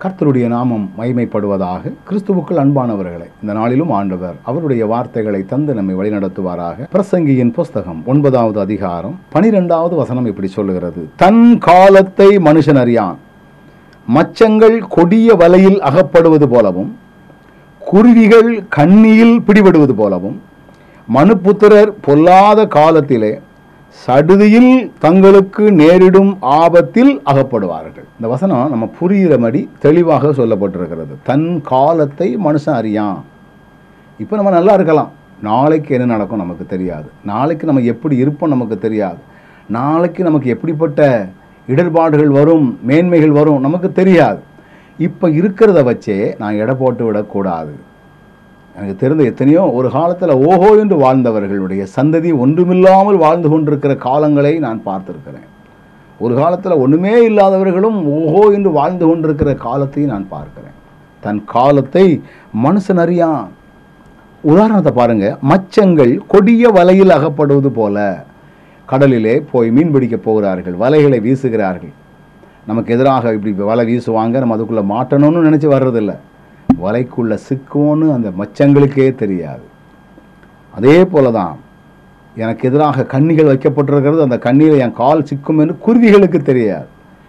கர்த்தருடைய நாமம் மகிமைப்படுவதாக கிறிஸ்துவுக்குள் அன்பானவர்களே இந்த நாளிலும் ஆண்டவர் அவருடைய வார்த்தைகளை தந்து நம்மை வழிநடத்துவாராக பிரசங்கியின் புஸ்தகம் ஒன்பதாவது அதிகாரம் பனிரெண்டாவது வசனம் இப்படி சொல்லுகிறது தன் காலத்தை மனுஷன் அறியான் மச்சங்கள் கொடிய வலையில் அகப்படுவது போலவும் குருவிகள் கண்ணியில் பிடிபடுவது போலவும் மனுப்புத்திரர் பொல்லாத காலத்திலே சடுதியில் தங்களுக்கு நேரிடும் ஆபத்தில் அகப்படுவார்கள் இந்த வசனம் நம்ம புரிகிறபடி தெளிவாக சொல்லப்பட்டிருக்கிறது தன் காலத்தை மனுஷன் அறியான் இப்போ நம்ம நல்லா இருக்கலாம் நாளைக்கு என்ன நடக்கும் நமக்கு தெரியாது நாளைக்கு நம்ம எப்படி இருப்போம் நமக்கு தெரியாது நாளைக்கு நமக்கு எப்படிப்பட்ட இடர்பாடுகள் வரும் மேன்மைகள் வரும் நமக்கு தெரியாது இப்போ இருக்கிறத வச்சே நான் எடை போட்டு விடக்கூடாது எனக்கு தெரிந்த எத்தனையோ ஒரு காலத்தில் ஓஹோ என்று வாழ்ந்தவர்களுடைய சந்ததி ஒன்றுமில்லாமல் வாழ்ந்து கொண்டிருக்கிற காலங்களை நான் பார்த்திருக்கிறேன் ஒரு காலத்தில் ஒன்றுமே இல்லாதவர்களும் ஓஹோ என்று வாழ்ந்து கொண்டிருக்கிற காலத்தை நான் பார்க்கிறேன் தன் காலத்தை மனுஷன் அறியான் உதாரணத்தை பாருங்க மச்சங்கள் கொடிய வலையில் அகப்படுவது போல கடலிலே போய் மீன் பிடிக்க போகிறார்கள் வலைகளை வீசுகிறார்கள் நமக்கு எதிராக இப்படி வலை வீசுவாங்க நம்ம அதுக்குள்ளே மாட்டணும்னு நினச்சி வர்றதில்ல வலைக்குள்ள சிக்குவோன்னு அந்த மச்சங்களுக்கே தெரியாது அதே போல தான் எனக்கு எதிராக கண்ணிகள் வைக்கப்பட்டிருக்கிறது அந்த கண்ணியில் என் கால் சிக்கும் என்று குருவிகளுக்கு தெரியாது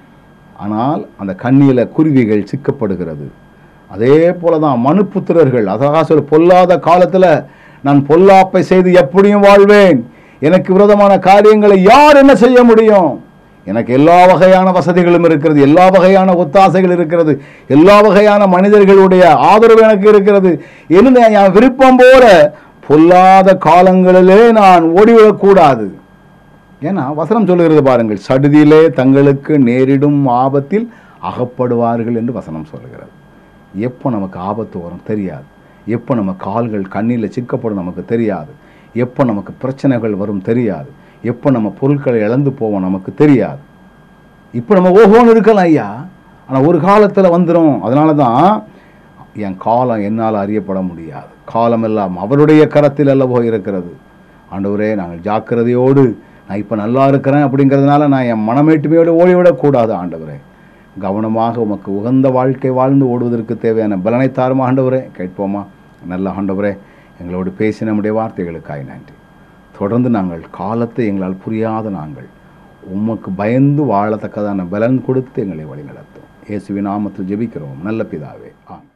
ஆனால் அந்த கண்ணியில் குருவிகள் சிக்கப்படுகிறது அதே போல தான் மனுப்புத்திரர்கள் அதாக சொல்ல பொல்லாத காலத்தில் நான் பொல்லாப்பை செய்து எப்படியும் வாழ்வேன் எனக்கு விரோதமான காரியங்களை யார் என்ன செய்ய முடியும் எனக்கு எல்லா வகையான வசதிகளும் இருக்கிறது எல்லா வகையான ஒத்தாசைகள் இருக்கிறது எல்லா வகையான மனிதர்களுடைய ஆதரவு எனக்கு இருக்கிறது என்ன என் விருப்பம் போல பொல்லாத காலங்களிலே நான் ஓடிவிடக்கூடாது ஏன்னா வசனம் சொல்லுகிறது பாருங்கள் சடுதியிலே தங்களுக்கு நேரிடும் ஆபத்தில் அகப்படுவார்கள் என்று வசனம் சொல்லுகிறது எப்போ நமக்கு ஆபத்து வரும் தெரியாது எப்போ நம்ம கால்கள் கண்ணில் சிக்கப்படும் நமக்கு தெரியாது எப்போ நமக்கு பிரச்சனைகள் வரும் தெரியாது எப்போ நம்ம பொருட்களை இழந்து போவோம் நமக்கு தெரியாது இப்போ நம்ம ஓஹோன்னு இருக்கலாம் ஐயா ஆனால் ஒரு காலத்தில் வந்துடும் அதனால தான் என் காலம் என்னால் அறியப்பட முடியாது காலம் எல்லாம் அவருடைய கரத்தில் அல்லவோ இருக்கிறது ஆண்டவரே நாங்கள் ஜாக்கிரதையோடு நான் இப்போ நல்லா இருக்கிறேன் அப்படிங்கிறதுனால நான் என் மனமேட்டுமையோடு ஓடிவிடக்கூடாது ஆண்டவரே கவனமாக உமக்கு உகந்த வாழ்க்கை வாழ்ந்து ஓடுவதற்கு தேவையான பலனை தாரும் ஆண்டவரே கேட்போமா நல்ல ஆண்டவரே எங்களோடு பேசி நம்முடைய வார்த்தைகளுக்காய் நன்றி தொடர்ந்து நாங்கள் காலத்தை எங்களால் புரியாத நாங்கள் உமக்கு பயந்து வாழத்தக்கதான பலன் கொடுத்து எங்களை வழிநடத்தும் இயேசுவின் நாமத்தில் ஜெபிக்கிறோம் நல்ல பிதாவே ஆம்